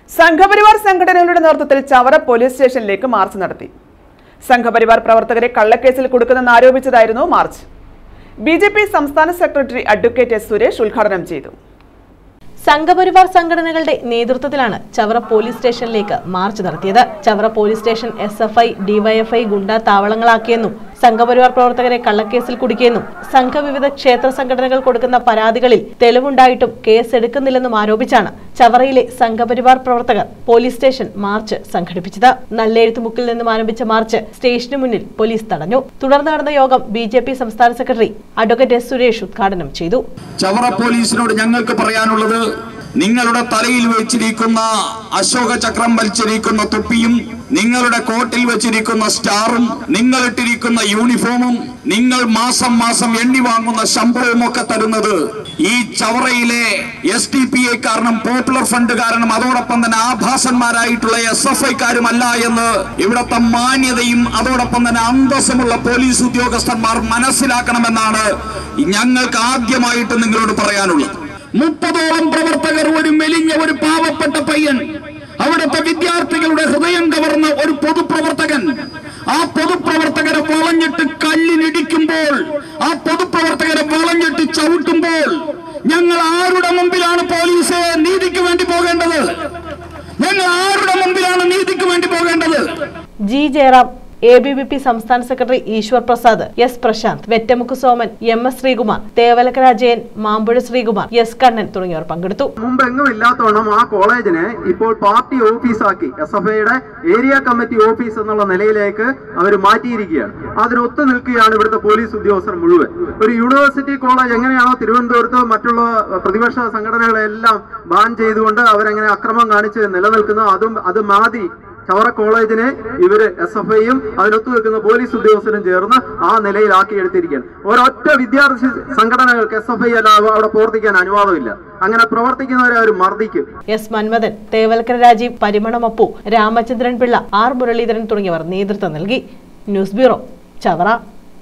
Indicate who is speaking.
Speaker 1: സംഘപരിവാർ സംഘടനകളുടെ നേതൃത്വത്തിൽ ചവറ പോലീസ് സ്റ്റേഷനിലേക്ക് മാർച്ച് നടത്തി സംഘപരിവാർ പ്രവർത്തകരെ കള്ളക്കേസിൽ കൊടുക്കുന്നെന്ന് ആരോപിച്ചതായിരുന്നു മാർച്ച് ബി ജെ പി സംസ്ഥാന സെക്രട്ടറി അഡ്വക്കേറ്റ് എസ് സുരേഷ് ഉദ്ഘാടനം ചെയ്തു
Speaker 2: സംഘപരിവാർ സംഘടനകളുടെ നേതൃത്വത്തിലാണ് ചവറ പോലീസ് സ്റ്റേഷനിലേക്ക് മാർച്ച് നടത്തിയത് Chavara police station S F I DYFI ഗുണ്ട താവളങ്ങളാക്കിയെന്നും സംഘപരിവാർ പ്രവർത്തകരെ കള്ളക്കേസിൽ കുടുക്കിയെന്നും സംഘവിവിധ ക്ഷേത്ര സംഘടനകൾ കൊടുക്കുന്ന പരാതികളിൽ തെളിവുണ്ടായിട്ടും കേസ് എടുക്കുന്നില്ലെന്നും ആരോപിച്ചാണ് ചവറയിലെ സംഘപരിവാർ പ്രവർത്തകർ പോലീസ് സ്റ്റേഷൻ മാർച്ച് സംഘടിപ്പിച്ചത് നല്ലെഴുത്തുമുക്കിൽ നിന്നും ആരംഭിച്ച മാർച്ച് സ്റ്റേഷന് മുന്നിൽ പോലീസ് തടഞ്ഞു തുടർന്ന് നടന്ന യോഗം ബി സംസ്ഥാന സെക്രട്ടറി അഡ്വക്കേറ്റ് എസ് സുരേഷ് ഉദ്ഘാടനം ചെയ്തു
Speaker 3: ചവറ പോലീസിനോട് ഞങ്ങൾക്ക് പറയാനുള്ളത് നിങ്ങളുടെ തലയിൽ വെച്ചിരിക്കുന്ന അശോക ചക്രം വലിച്ചിരിക്കുന്ന തൊപ്പിയും നിങ്ങളുടെ കോട്ടിൽ വെച്ചിരിക്കുന്ന സ്റ്റാറും നിങ്ങൾ ഇട്ടിരിക്കുന്ന യൂണിഫോമും നിങ്ങൾ മാസം മാസം എണ്ണി വാങ്ങുന്ന ശമ്പളവും ഒക്കെ തരുന്നത് ഈ ചവറയിലെ എസ് ഡി പി ഐ കാരണം പോപ്പുലർ ഫണ്ട് കാരണം അതോടൊപ്പം തന്നെ ആഭാസന്മാരായിട്ടുള്ള എസ് എഫ് ഐക്കാരുമല്ല എന്ന് ഇവിടത്തെ മാന്യതയും അതോടൊപ്പം തന്നെ അന്തസ്സമുള്ള പോലീസ് ഉദ്യോഗസ്ഥന്മാർ മനസ്സിലാക്കണമെന്നാണ് ഞങ്ങൾക്ക് ആദ്യമായിട്ട് നിങ്ങളോട് പറയാനുള്ളത് മുപ്പതോളം പ്രവർത്തകർ ഒരു മെലിഞ്ഞ ഒരു പാവപ്പെട്ട പയ്യൻ അവിടുത്തെ വിദ്യാർത്ഥികളുടെ ഹൃദയം കവർന്ന ഒരു പൊതുപ്രവർത്തകൻ ആ പൊതുപ്രവർത്തകരെ വളഞ്ഞിട്ട് കല്ലിനിടിക്കുമ്പോൾ ആ പൊതുപ്രവർത്തകരെ വളഞ്ഞിട്ട് ചവിട്ടുമ്പോൾ ഞങ്ങൾ ആരുടെ മുമ്പിലാണ് പോലീസ് നീതിക്ക് വേണ്ടി പോകേണ്ടത് ഞങ്ങൾ ആരുടെ മുമ്പിലാണ് നീതിക്ക് വേണ്ടി പോകേണ്ടത്
Speaker 2: G Jayaram A B V P സംസ്ഥാന secretary Eshwar Prasad S Prashanth Vettamukku Soman M S Sreekumar Thevalakkara Jayan Mampuzha Sreekumar S Kannan തുടങ്ങിയവർ പങ്കെടുത്തു
Speaker 4: മുമ്പെങ്ങും ഇല്ലാത്തവണ്ണം ആ കോളേജിനെ ഇപ്പോൾ പാർട്ടി ഓഫീസാക്കി എസ് എഫ് ഐയുടെ ഏരിയ കമ്മിറ്റി ഓഫീസ് എന്നുള്ള നിലയിലേക്ക് അവർ മാറ്റിയിരിക്കുകയാണ് അതിനൊത്തു നിൽക്കുകയാണ് ഇവിടുത്തെ പോലീസ് ഉദ്യോഗസ്ഥർ മുഴുവൻ ഒരു യൂണിവേഴ്സിറ്റി കോളേജ് എങ്ങനെയാണോ തിരുവനന്തപുരത്ത് മറ്റുള്ള പ്രതിപക്ഷ സംഘടനകളെല്ലാം ബാൻ ചെയ്തുകൊണ്ട് അവരെങ്ങനെ അക്രമം കാണിച്ച് നിലനിൽക്കുന്നു അതും അത് മാതി ചവറ കോളേജിനെ ഇവര് എസ് എഫ് ഐയും അതിനൊത്തു നിൽക്കുന്ന പോലീസ് ഉദ്യോഗസ്ഥരും ചേർന്ന് ആ നിലയിലാക്കി എടുത്തിരിക്കുകയാണ് ഒരൊറ്റ വിദ്യാർത്ഥി സംഘടനകൾക്ക് എസ് എഫ് ഐ അല്ലാതെ അവിടെ പ്രവർത്തിക്കാൻ അനുവാദമില്ല അങ്ങനെ പ്രവർത്തിക്കുന്നവരെ അവർ മർദ്ദിക്കും
Speaker 2: എസ് മന്മഥൻ തേവലക്കര രാജീവ് പരിമണമപ്പു രാമചന്ദ്രൻ പിള്ള ആർ മുരളീധരൻ തുടങ്ങിയവർ നേതൃത്വം നൽകി ന്യൂസ് ബ്യൂറോ ചവറ